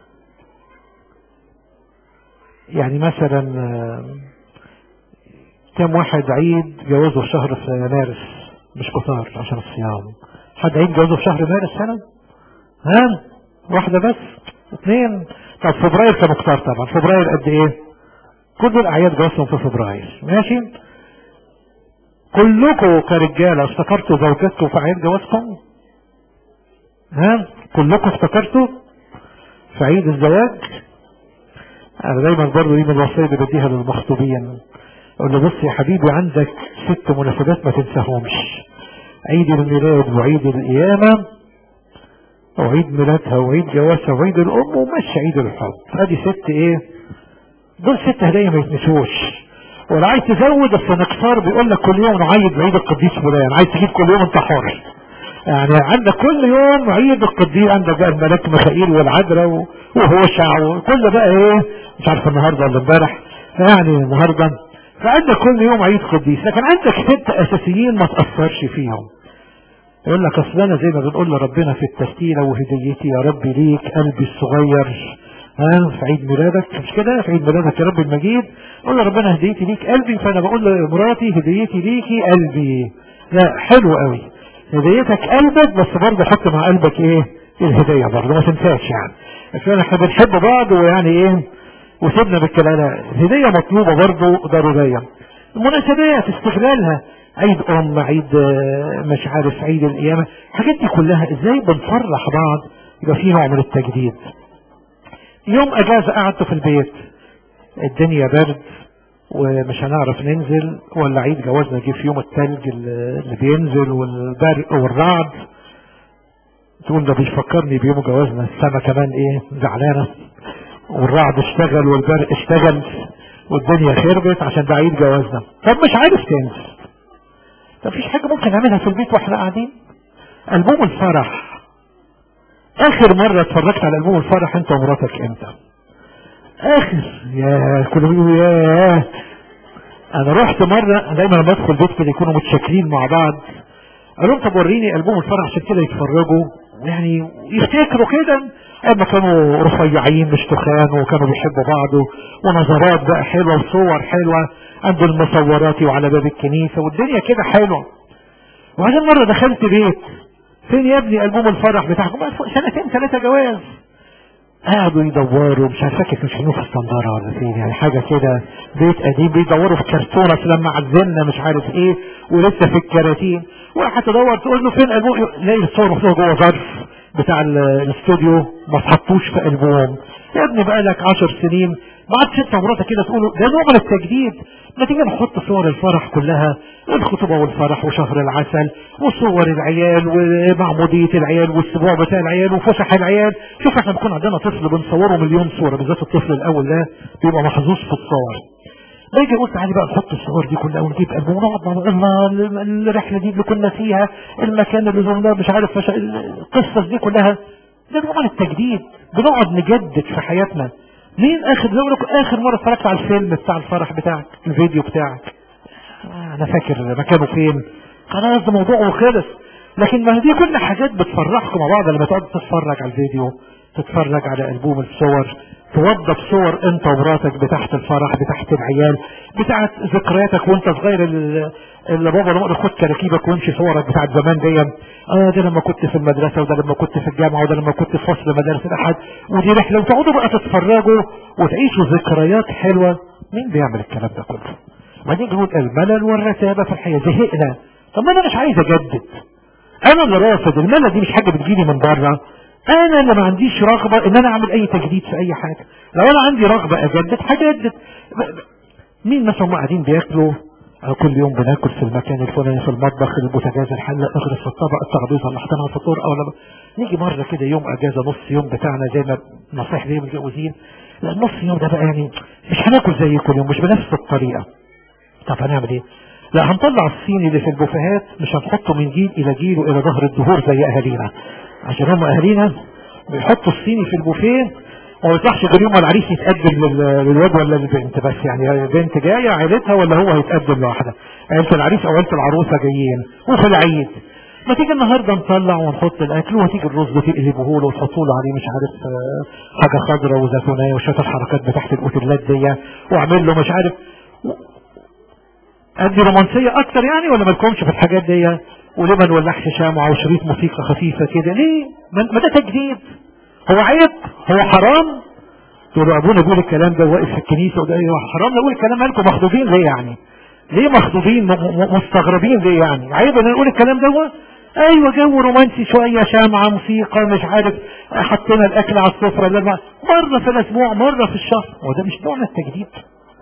S1: يعني مثلا كم واحد عيد جوازه في شهر في مارس مش كتار عشان الصيام حد عيد جوازه في شهر مارس سنة ها واحدة بس اثنين طب فبراير كانوا كتار طبعا فبراير قد ايه كل الاعياد جوازهم في فبراير ماشي كلكم كرجاله افتكرتوا زوجاتكم في عيد جوازكم ها كلكم افتكرتوا في عيد الزواج انا دايما برضه دي من الوصيه اللي بديها للمخطوبين اقول له بص يا حبيبي عندك ست مناسبات ما تنساهمش عيد الميلاد وعيد القيامة وعيد ميلادها وعيد جوازها وعيد الام ومشي عيد الحب ادي ست ايه دول ست هدايا ما يتنسوش ولا عايز تزود السنكسار بيقول لك كل يوم نعيد عيد القديس فلان عايز تجيب كل يوم انت حر يعني عندك كل يوم عيد القديس عندك بقى الملاك ميخائيل والعذراء وهوشع وكل بقى ايه مش عارف النهارده ولا امبارح يعني النهارده فعندك كل يوم عيد قديس لكن عندك ست اساسيين ما تاثرش فيهم يقول لك اصل انا زي ما بنقول لربنا في التسكينه وهديتي يا ربي ليك قلبي الصغير ها في عيد ميلادك مش كده في عيد ميلادك يا رب المجيد قول ربنا هديتي ليك قلبي فانا بقول لمراتي هديتي ليكي قلبي لا حلو قوي هديتك قلبك بس برضه حط مع قلبك ايه الهديه برضه ما تنساش يعني عشان احنا بنحب بعض ويعني ايه وسيبنا بالكلام الهديه مطلوبه برضه ضروريه المناسبات استغلالها عيد ام عيد مش عارف عيد القيامه الحاجات دي كلها ازاي بنفرح بعض يبقى في نوع من التجديد يوم اجازه قعدت في البيت الدنيا برد ومش هنعرف ننزل ولا عيد جوازنا جه في يوم التلج اللي بينزل والبرق والرعد تقول ده بيفكرني بيوم جوازنا السما كمان ايه زعلانه والرعد اشتغل والبرق اشتغل والدنيا خربت عشان ده عيد جوازنا طب مش عارف تنزل طب فيش حاجه ممكن نعملها في البيت واحنا قاعدين البوم الفرح اخر مره اتفرجت على البوم الفرح انت ومراتك امتى اخر يا كلهم يا انا رحت مره دايما لما ادخل بيت كده يكونوا متشكلين مع بعض قال لهم طب وريني البوم الفرح عشان كده يتفرجوا يعني يفتكروا كده اما كانوا رفيعين مش تخان وكانوا بيحبوا بعض ونظرات بقى حلوه وصور حلوه عند المصورات وعلى باب الكنيسه والدنيا كده حلوه وبعدين مره دخلت بيت فين يا ابني البوم الفرح بتاعكم سنتين ثلاثه جواز قعدوا يدوروا مش عارف فاكر مش في الصندارة ولا فين يعني حاجة كده بيت قديم بيدوروا في كرتونة لما عزلنا مش عارف ايه ولسه في الكراتين وراح تدور تقول له فين البوم لاقي الصور مفتوحة جوه ظرف بتاع الاستوديو ما تحطوش في البوم يا ابني بقى لك 10 سنين بعد ست مرات كده تقولوا ده نوع من التجديد ما تيجي نحط صور الفرح كلها الخطوبة والفرح وشهر العسل وصور العيال ومعمودية العيال والسبوع بتاع العيال وفسح العيال شوف احنا بيكون عندنا طفل بنصوره مليون صورة بالذات الطفل الاول ده بيبقى محظوظ في الصور باجي قلت تعالي بقى نحط الصور دي كلها ونجيب البوم ونقعد مع الرحله دي اللي كنا فيها المكان اللي زرناه مش عارف القصص دي كلها ده نوع من التجديد بنقعد نجدد في حياتنا مين اخر زي اخر مره اتفرجت على الفيلم بتاع الفرح بتاعك الفيديو بتاعك انا فاكر مكانه فين خلاص ده موضوع وخلص لكن ما دي كل حاجات بتفرحكم مع بعض لما تقعد تتفرج على الفيديو تتفرج على البوم الصور توضب صور انت ومراتك بتاعت الفرح بتاعت العيال بتاعت ذكرياتك وانت صغير اللي بابا لما خد كراكيبك وامشي صورك بتاعت زمان دي اه ده لما كنت في المدرسه وده لما كنت في الجامعه وده لما كنت في فصل مدارس الاحد ودي رحله وتقعدوا بقى تتفرجوا وتعيشوا ذكريات حلوه مين بيعمل الكلام ده كله؟ وبعدين نقول الملل والرتابه في الحياه زهقنا طب ما انا مش عايز اجدد انا اللي رافض الملل دي مش حاجه بتجيلي من بره انا اللي ما عنديش رغبة ان انا اعمل اي تجديد في اي حاجة لو انا عندي رغبة اجدد هجدد مين مثلا قاعدين بياكلوا كل يوم بناكل في المكان الفلاني في المطبخ البوتاجاز الحلة اغرف في الطبق الترابيزه اللي حاطينها في الطرقه ولا نيجي مرة كده يوم اجازة نص يوم بتاعنا زي ما نصيح زي المتجوزين النص يوم ده بقى يعني مش هناكل زي كل يوم مش بنفس الطريقة طب هنعمل ايه؟ لا هنطلع الصيني اللي في البوفيهات مش هنحطه من جيل الى جيل والى ظهر الدهور زي اهالينا عشان هم اهالينا بيحطوا الصيني في البوفيه وما يطلعش غير يوم العريس يتقدم للواد ولا للبنت بس يعني البنت جايه عيلتها ولا هو هيتقدم لوحده عيله العريس او عيله العروسه جايين وفي العيد ما تيجي النهارده نطلع ونحط الاكل وتيجي الرز تقلبه له وتحطوا له عليه مش عارف حاجه خضراء وزيتونيه وشويه الحركات بتاعت الاوتيلات دي واعمل له مش عارف ادي رومانسيه اكتر يعني ولا مالكمش في الحاجات دي وليه ما نولعش شمعة وشريط موسيقى خفيفة كده ليه ما ده تجديد هو عيب هو حرام تقولوا ابونا بيقول الكلام ده واقف في الكنيسة وده ايوه حرام نقول الكلام مالكم مخضوضين ليه يعني ليه مخضوضين مستغربين ليه يعني عيب ان نقول الكلام ده ايوه جو رومانسي شوية شمعة موسيقى مش عارف حطينا الاكل على السفرة لما مرة في الاسبوع مرة في الشهر وده مش نوع من التجديد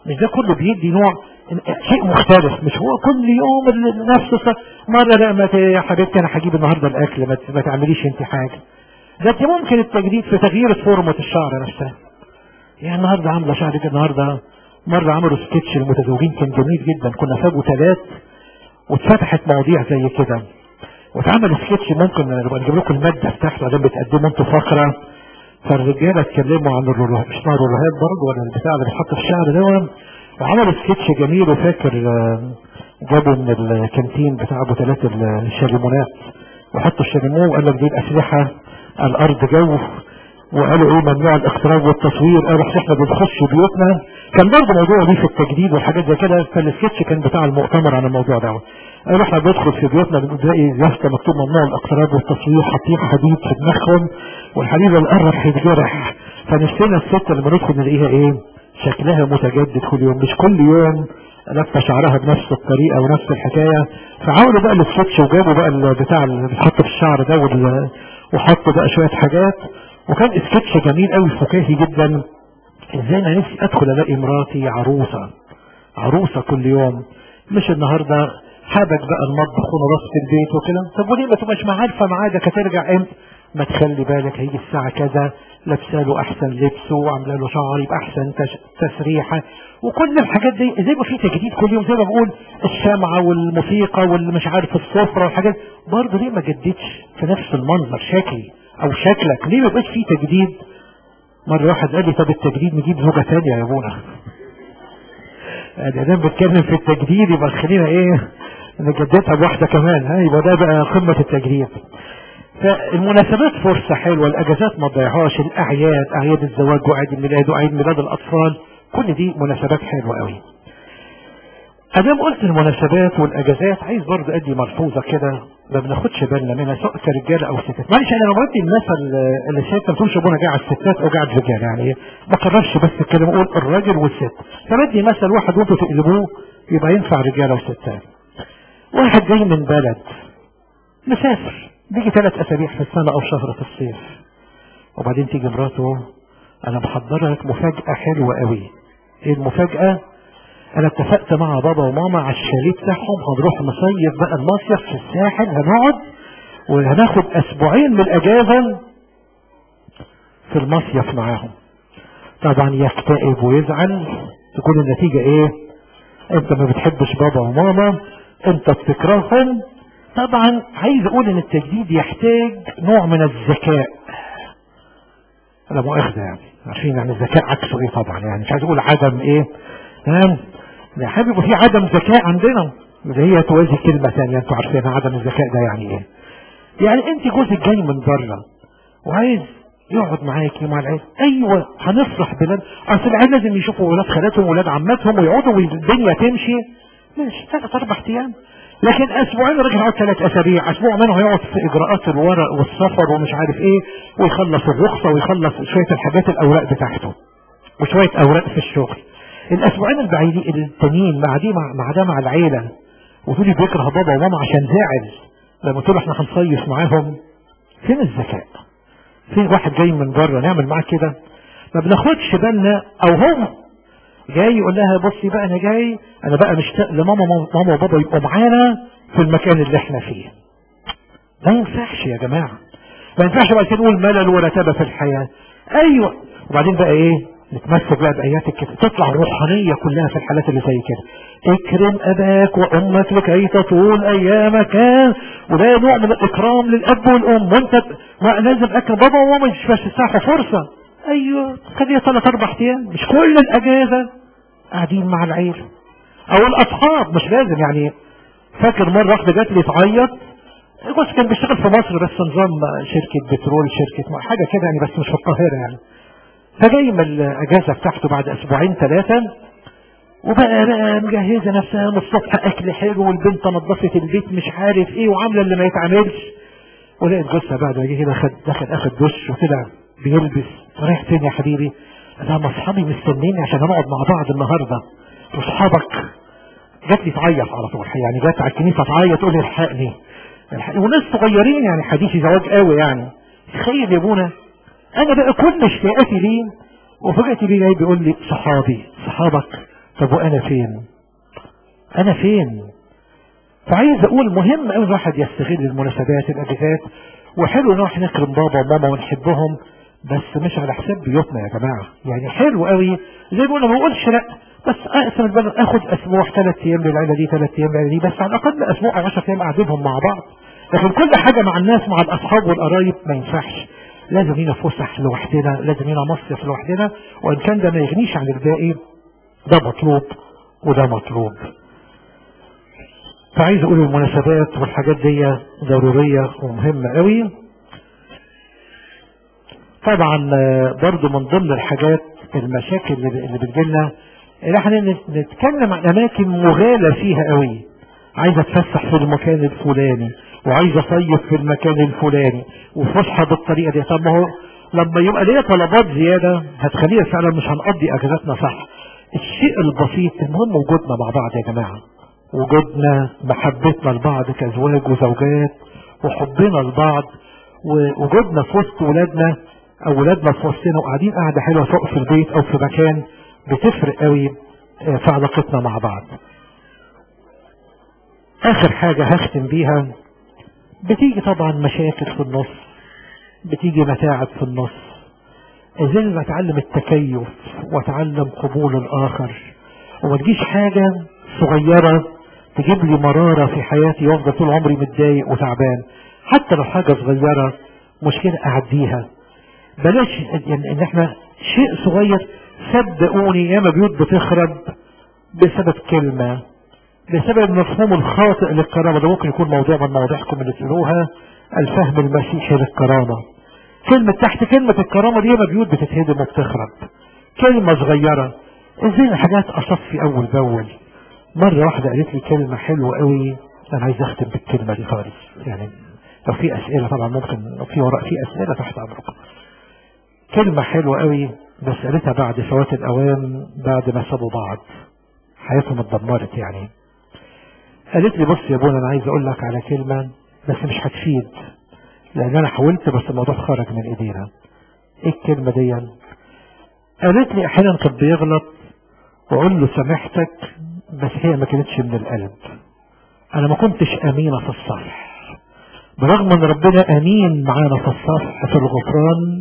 S1: مش ده كله بيدي نوع شيء مختلف مش هو كل يوم نفس مرة لا ما يا حبيبتي انا هجيب النهاردة الاكل ما, ما تعمليش انت حاجة ده انت ممكن التجديد في تغيير فورمة الشعر نفسها يعني النهاردة عاملة شعر كده النهاردة مرة عملوا سكتش المتزوجين كان جميل جدا كنا فاجوا ثلاث واتفتحت مواضيع زي كده واتعمل سكتش ممكن نبقى نجيب لكم المادة بتاعته بعدين بتقدموا انتوا فقرة فالرجالة اتكلموا عن الرولوهات مش اسمها رولوهات برضه ولا البتاع اللي بيتحط في الشعر ده وعملوا سكتش جميل وفاكر جابوا من الكانتين بتاع ابو ثلاث الشاليمونات وحطوا الشاليمون وقال لك دي الاسلحه الارض جو وقالوا ايه ممنوع الاقتراب والتصوير قالوا احنا بنخش بيوتنا كان برضه موضوع ليه في التجديد والحاجات زي كده فالسكتش كان بتاع المؤتمر عن الموضوع ده قالوا احنا بندخل في بيوتنا بنلاقي يافطه مكتوب ممنوع الاقتراب والتصوير حاطين حديد في دماغهم والحديد اللي قرب هيتجرح فنفسنا الست لما ندخل نلاقيها ايه شكلها متجدد كل يوم مش كل يوم لفة شعرها بنفس الطريقة ونفس الحكاية فعاولوا بقى السكتش وجابوا بقى البتاع اللي بيتحط في الشعر ده وحطوا بقى شوية حاجات وكان سكتش جميل قوي فكاهي جدا ازاي انا نفسي ادخل الاقي مراتي عروسة عروسة كل يوم مش النهاردة حابك بقى المطبخ ونظافة البيت وكده طب وليه ما تبقاش ما عارفة ميعادك هترجع امتى ما تخلي بالك هيجي الساعة كذا لابسه له احسن لبسه وعامله له شعر يبقى احسن تسريحه وكل الحاجات دي زي ما في تجديد كل يوم زي ما بقول الشمعه والموسيقى واللي مش عارف السفره والحاجات برضه ليه ما جددش في نفس المنظر شكلي او شكلك ليه ما يبقاش في تجديد مره واحد قال لي طب التجديد نجيب زوجه ثانيه يا ابونا انا دام بتكلم في التجديد يبقى خلينا ايه نجددها بواحده كمان ها يبقى ده بقى قمه التجديد فالمناسبات فرصة حلوة الأجازات ما تضيعهاش الأعياد أعياد الزواج وعيد الميلاد وعيد ميلاد الأطفال كل دي مناسبات حلوة قوي أدام قلت المناسبات والأجازات عايز برضه أدي ملحوظة كده ما بناخدش بالنا منها سواء كرجالة أو ستات معلش أنا لما بدي المثل اللي الست ما تقولش أبونا جاي على الستات أو جاي على الرجال يعني ما قررش بس الكلمة أقول الراجل والست فبدي مثل واحد وأنتوا تقلبوه يبقى ينفع رجالة وستات واحد جاي من بلد مسافر بيجي ثلاث اسابيع في السنة او شهر في الصيف وبعدين تيجي مراته انا محضر لك مفاجأة حلوة قوي ايه المفاجأة انا اتفقت مع بابا وماما على الشاليه بتاعهم هنروح نصيف بقى المصيف في الساحل هنقعد وهناخد اسبوعين من الاجازة في المصيف معاهم طبعا يكتئب ويزعل تكون النتيجة ايه انت ما بتحبش بابا وماما انت بتكرههم طبعا عايز اقول ان التجديد يحتاج نوع من الذكاء لا مؤاخذة يعني عارفين يعني الذكاء عكسه ايه طبعا يعني مش عايز اقول عدم ايه تمام يا حبيبي في عدم ذكاء عندنا اللي هي توازي كلمة ثانية انتوا عارفين عدم الذكاء ده يعني ايه يعني انت جوزك جاي من بره وعايز يقعد معاكي مع العيال ايوه هنفرح بلاد اصل العيال لازم يشوفوا ولاد خالاتهم وولاد عماتهم ويقعدوا والدنيا تمشي ماشي ثلاث اربع ايام لكن اسبوعين الراجل هيقعد ثلاث اسابيع اسبوع منه هيقعد في اجراءات الورق والسفر ومش عارف ايه ويخلص الرخصة ويخلص شوية الحاجات الاوراق بتاعته وشوية اوراق في الشغل الاسبوعين البعيدين التانيين مع دي مع, مع ده مع العيلة وتقولي بيكره بابا وماما عشان زعل لما تقول احنا هنصيف معاهم فين الذكاء فين واحد جاي من بره نعمل معاه كده ما بناخدش بالنا او هو جاي يقول لها بصي بقى انا جاي انا بقى مشتاق لماما ماما وبابا يبقوا معانا في المكان اللي احنا فيه ما ينفعش يا جماعة ما ينفعش بقى نقول ملل ورتابة في الحياة ايوه وبعدين بقى ايه نتمسك بقى بآيات الكتاب تطلع روحانية كلها في الحالات اللي زي كده اكرم اباك وامك لكي تطول ايامك وده نوع من الاكرام للاب والام وانت لازم اكرم بابا وماما مش بس الساعة فرصة ايوه خليها ثلاث اربع ايام مش كل الاجازة قاعدين مع العيلة او الاصحاب مش لازم يعني فاكر مرة واحدة جات لي تعيط بص كان بيشتغل في مصر بس نظام شركة بترول شركة حاجة كده يعني بس مش في القاهرة يعني فجاي من الاجازة بتاعته بعد اسبوعين ثلاثة وبقى بقى مجهزة نفسها من الصبح اكل حلو والبنت نظفت البيت مش عارف ايه وعاملة اللي ما يتعملش ولقيت جوزها بعد ما جه كده خد دخل اخد دش وكده بيلبس رايح فين يا حبيبي انا اصحابي مستنيني عشان نقعد مع بعض النهارده واصحابك جات لي تعيط على طول يعني جات على الكنيسه تعيط تقول لي الحقني الحقني وناس صغيرين يعني حديثي زواج قوي يعني تخيل يا ابونا انا بقى كل اشتياقاتي ليه وفجأة بيه جاي بيقول لي صحابي صحابك طب وانا فين انا فين فعايز اقول مهم قوي الواحد يستغل المناسبات الاجازات وحلو ان احنا نكرم بابا وماما ونحبهم بس مش على حساب بيوتنا يا جماعه يعني حلو قوي زي ما انا ما بقولش لا بس اقسم البلد اخد اسبوع ثلاث ايام للعيله دي ثلاث ايام للعيله دي بس على الاقل اسبوع او 10 ايام قاعدينهم مع بعض لكن كل حاجه مع الناس مع الاصحاب والقرايب ما ينفعش لازم لينا فسح لوحدنا لازم لينا مصيف لوحدنا وان كان ده ما يغنيش عن الباقي ده مطلوب وده مطلوب فعايز اقول المناسبات والحاجات دي ضرورية ومهمة قوي طبعا برضو من ضمن الحاجات المشاكل اللي بتجيلنا اللي احنا نتكلم عن اماكن مغالى فيها قوي عايز اتفسح في المكان الفلاني وعايز اصيف في المكان الفلاني وفسحه بالطريقه دي طب ما هو لما يبقى ليا طلبات زياده هتخليها فعلا مش هنقضي اجازاتنا صح الشيء البسيط المهم وجودنا مع بعض يا جماعه وجودنا محبتنا لبعض كازواج وزوجات وحبنا لبعض ووجودنا في وسط ولادنا او ولادنا في وسطنا وقاعدين قاعده حلوه سواء في البيت او في مكان بتفرق قوي في علاقتنا مع بعض اخر حاجه هختم بيها بتيجي طبعا مشاكل في النص بتيجي متاعب في النص ازاي اتعلم التكيف واتعلم قبول الاخر وما تجيش حاجه صغيره تجيب لي مرارة في حياتي وافضل طول عمري متضايق وتعبان حتى لو حاجة صغيرة مشكلة اعديها بلاش يعني ان احنا شيء صغير صدقوني ياما بيوت بتخرب بسبب كلمة بسبب مفهوم الخاطئ للكرامة ده ممكن يكون موضوع من مواضيعكم اللي تقولوها الفهم المسيحي للكرامة كلمة تحت كلمة الكرامة دي ياما بيوت بتتهدم وبتخرب كلمة صغيرة ازاي الحاجات اصفي اول باول مرة واحدة قالت لي كلمة حلوة قوي انا عايز اختم بالكلمة دي خالص يعني لو في اسئلة طبعا ممكن لو في وراء في اسئلة تحت امركم كلمة حلوة قوي بس قالتها بعد فوات الاوان بعد ما سابوا بعض حياتهم اتدمرت يعني قالت لي بص يا ابونا انا عايز اقول لك على كلمة بس مش هتفيد لان انا حاولت بس الموضوع خرج من ايدينا ايه الكلمة دي قالت لي احيانا كان بيغلط واقول له سامحتك بس هي ما كانتش من القلب انا ما كنتش امينة في الصفح برغم ان ربنا امين معانا في الصفح في الغفران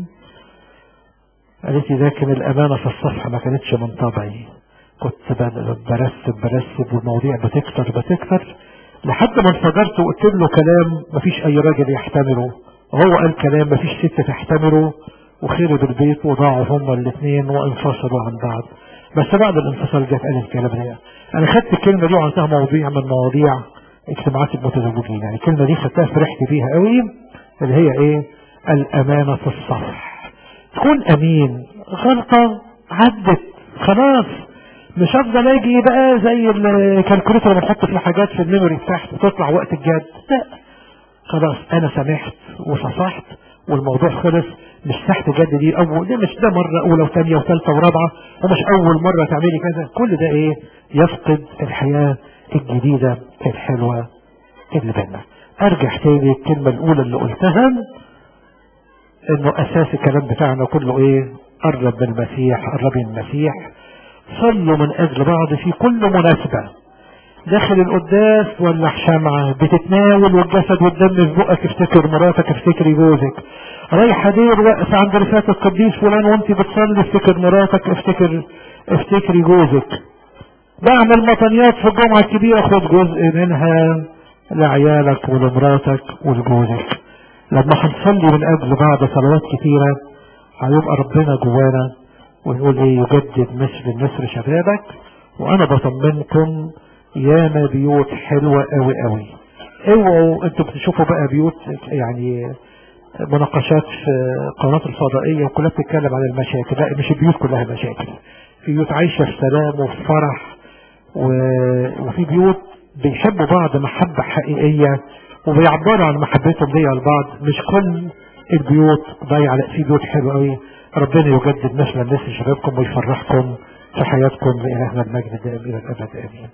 S1: قالت لي لكن الامانة في الصفح ما كانتش من طبعي كنت برسب برسب والمواضيع بتكتر بتكتر لحد ما انفجرت وقلت له كلام مفيش اي راجل يحتمله هو قال كلام مفيش ست تحتمله وخرب البيت وضاعوا هما الاثنين وانفصلوا عن بعض بس بعد الانفصال جت قال الكلام ده انا خدت الكلمه دي وعملتها مواضيع من مواضيع اجتماعات المتزوجين يعني الكلمه دي خدتها فرحت بيها قوي اللي هي ايه الامانه في الصفح تكون امين غلطه عدت خلاص مش افضل اجي بقى زي الكالكوليتر اللي بنحط فيه حاجات في الميموري تحت وتطلع وقت الجد لا خلاص انا سامحت وصفحت والموضوع خلص مش تحت جد دي اول ده مش ده مرة اولى وثانية وثالثة ورابعة ومش اول مرة تعملي كذا كل ده ايه يفقد الحياة الجديدة الحلوة اللي بينا ارجع تاني الكلمة الاولى اللي قلتها انه اساس الكلام بتاعنا كله ايه قرب من المسيح قربي من المسيح صلوا من اجل بعض في كل مناسبة داخل القداس ولا شمعة بتتناول والجسد والدم في بقك افتكر مراتك افتكري جوزك رايحة دير واقف عند رفاة القديس فلان وانت بتصلي افتكر مراتك افتكر افتكري جوزك بعمل مطنيات في الجمعة الكبيرة خد جزء منها لعيالك ولمراتك ولجوزك لما هنصلي من اجل بعض صلوات كتيرة هيبقى ربنا جوانا ونقول ايه يجدد مثل النسر شبابك وانا بطمنكم ياما بيوت حلوة قوي قوي اوعوا انتوا بتشوفوا بقى بيوت يعني مناقشات في قناة الفضائية وكلها بتتكلم عن المشاكل لا مش البيوت كلها مشاكل في بيوت عايشة في سلام وفي فرح و... وفي بيوت بيحبوا بعض محبة حقيقية وبيعبروا عن محبتهم دي لبعض مش كل البيوت ضايعة لا في بيوت حلوة قوي ربنا يجدد مثل الناس شبابكم ويفرحكم في حياتكم لإلهنا المجد دائم إلى الأبد آمين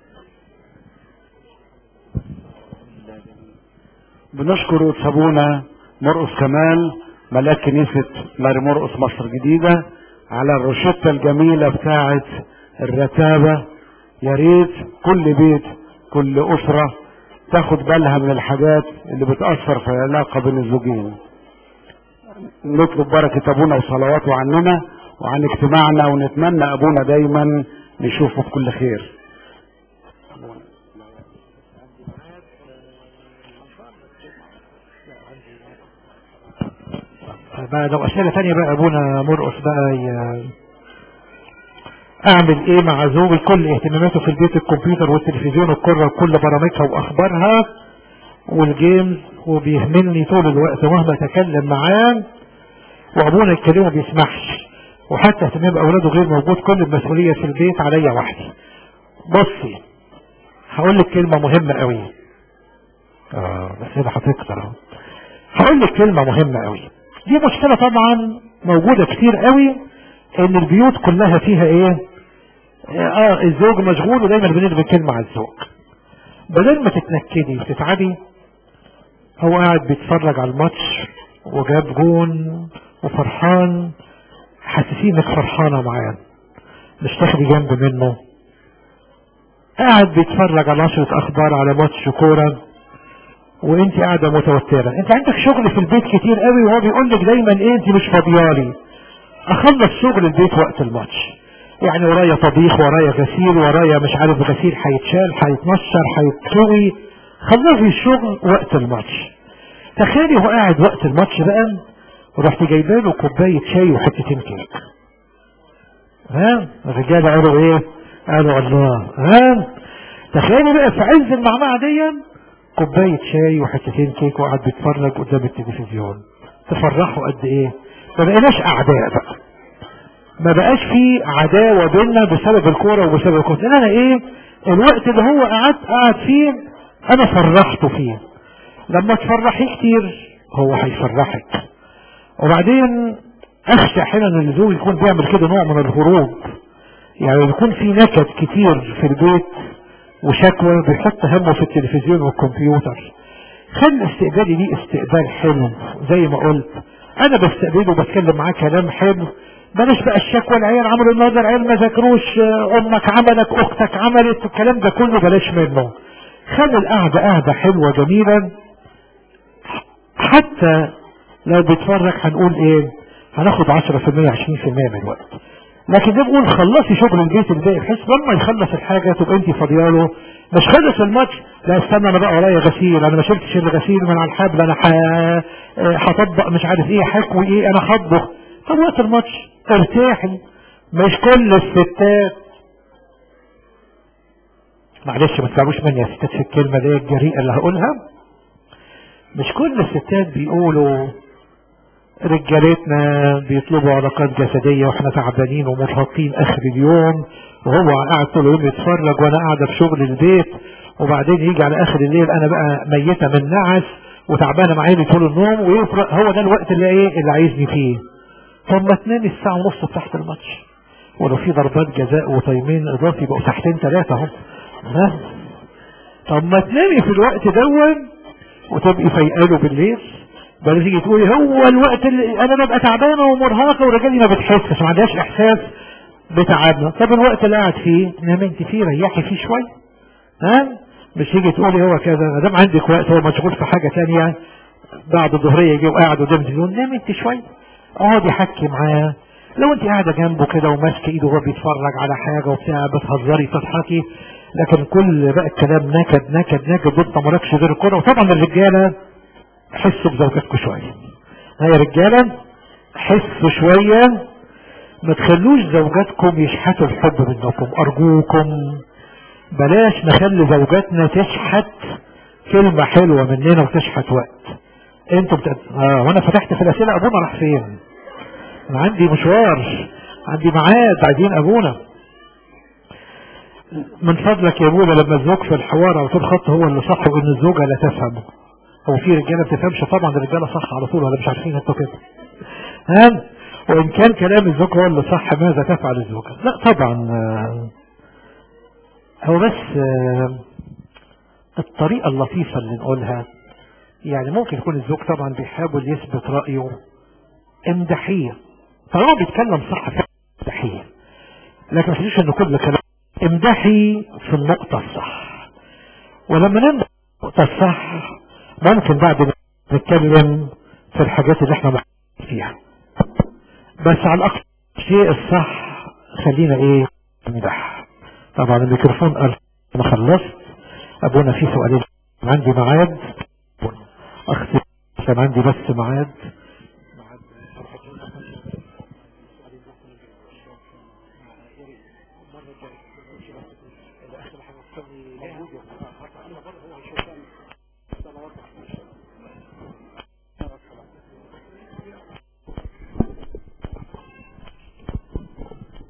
S2: بنشكر صابونا مرقص كمال ملاك كنيسة ماري مرقص مصر الجديدة على الروشتة الجميلة بتاعة الرتابة يا ريت كل بيت كل أسرة تاخد بالها من الحاجات اللي بتأثر في العلاقة بين الزوجين نطلب بركة أبونا وصلواته عننا وعن اجتماعنا ونتمنى أبونا دايما نشوفه بكل خير
S1: بقى لو أسئلة تانية بقى أبونا مرقص بقى ي... أعمل إيه مع زوجي كل اهتماماته في البيت الكمبيوتر والتلفزيون والكرة وكل برامجها وأخبارها والجيمز وبيهملني طول الوقت مهما أتكلم معاه وأبونا يتكلمه بيسمحش وحتى اهتمام بأولاده غير موجود كل المسؤولية في البيت عليا وحدي بصي هقول لك كلمة مهمة قوي اه بس هنا هتكتر اهو هقول لك كلمة مهمة قوي دي مشكلة طبعا موجودة كتير قوي ان البيوت كلها فيها ايه اه الزوج مشغول ودايما بنرمي كلمة على الزوج بدل ما تتنكدي وتتعبي هو قاعد بيتفرج على الماتش وجاب جون وفرحان حاسسين انك فرحانة معاه مش تاخدي جنب منه قاعد بيتفرج على نشرة اخبار على ماتش كورة وانت قاعدة متوترة انت عندك شغل في البيت كتير قوي وهو بيقول لك دايما ايه انت مش فاضيالي اخلص شغل البيت وقت الماتش يعني ورايا طبيخ ورايا غسيل ورايا مش عارف غسيل هيتشال هيتنشر هيتسوي خلصي الشغل وقت الماتش تخيلي هو قاعد وقت الماتش بقى ورحت جايبه له كوبايه شاي وحتتين كيك ها الرجاله قالوا ايه قالوا الله ها تخيلي بقى في عز المعمعه دي كوبايه شاي وحتتين كيك وقاعد بيتفرج قدام التلفزيون تفرحوا قد ايه ما بقيناش اعداء بقى ما بقاش في عداوة بيننا بسبب الكورة وبسبب الكورة لان انا ايه الوقت اللي هو قعد قعد فيه انا فرحته فيه لما تفرحيه كتير هو هيفرحك وبعدين اخشى احيانا ان الزوج يكون بيعمل كده نوع من الهروب يعني يكون في نكد كتير في البيت وشكوى بيحط همه في التلفزيون والكمبيوتر خلي استقبالي دي استقبال حلو زي ما قلت انا بستقبله وبتكلم معاه كلام حلو بلاش بقى الشكوى العيال عملوا النهارده العيال ما ذاكروش امك عملت اختك عملت الكلام ده كله بلاش منه خلي القعده قعده حلوه جميله حتى لو بيتفرج هنقول ايه هناخد 10% 20% من الوقت لكن ده بقول خلصي شغل البيت الباقي بحيث لما يخلص الحاجه تبقى انت فاضياله مش خلص الماتش لا استنى انا بقى ورايا غسيل انا ما شلتش الغسيل من على الحبل انا هطبق مش عارف ايه حكوي ايه انا هطبخ طب وقت الماتش ارتاحي مش كل الستات معلش ما تزعلوش مني يا ستات في الكلمه دي الجريئه اللي هقولها مش كل الستات بيقولوا رجالتنا بيطلبوا علاقات جسدية واحنا تعبانين ومرهقين اخر اليوم وهو قاعد طول اليوم يتفرج وانا قاعدة في شغل البيت وبعدين يجي على اخر الليل انا بقى ميتة من نعس وتعبانة معايا طول النوم ويفرق هو ده الوقت اللي ايه اللي عايزني فيه طب ما تنامي الساعة ونص تحت الماتش ولو في ضربات جزاء وتايمين اضافي بقوا ساعتين ثلاثة اهو طب ما تنامي في الوقت دون وتبقي فايقاله بالليل بل تيجي تقولي هو الوقت اللي انا ببقى تعبانه ومرهقه ورجالي ما بتحسش ما عندهاش احساس بتعبنا طب الوقت اللي قاعد فيه نام انت فيه ريحي فيه شويه ها مش تيجي تقولي هو كذا ما دام عندك وقت هو مشغول في حاجه ثانيه بعد الظهريه يجي وقاعد قدام التلفزيون نام انت شويه اقعدي حكي معاه لو انت قاعده جنبه كده وماسكه ايده وهو بيتفرج على حاجه وبتاع بتهزري تضحكي لكن كل بقى الكلام نكد نكد نكد وانت مالكش غير الكوره وطبعا الرجاله حسوا بزوجاتكم شويه ها يا رجاله حسوا شويه ما تخلوش زوجاتكم يشحتوا الحب منكم ارجوكم بلاش نخلي زوجاتنا تشحت كلمة حلوة مننا وتشحت وقت انتوا بت... اه وانا فتحت في الاسئلة ابونا راح فين انا عندي مشوار عندي ميعاد عايزين ابونا من فضلك يا ابونا لما الزوج في الحوار او طول خط هو اللي صح وان الزوجة لا تفهم هو في رجاله ما بتفهمش طبعا الرجاله صح على طول ولا مش عارفين انتوا كده ها وان كان كلام الزوج هو اللي صح ماذا تفعل الزوجه لا طبعا هو بس الطريقه اللطيفه اللي نقولها يعني ممكن يكون الزوج طبعا بيحاول يثبت رايه امدحيه طالما بيتكلم صح امدحيه لكن ما تنسيش ان كل كلام امدحي في النقطة الصح ولما نمدح النقطة الصح ممكن بعد ما نتكلم في الحاجات اللي احنا محتاجين فيها بس على الأقل الشيء الصح خلينا ايه نمدح طبعا الميكروفون قال انا خلصت ابونا في سؤالين عندي ميعاد اختي كان عندي بس ميعاد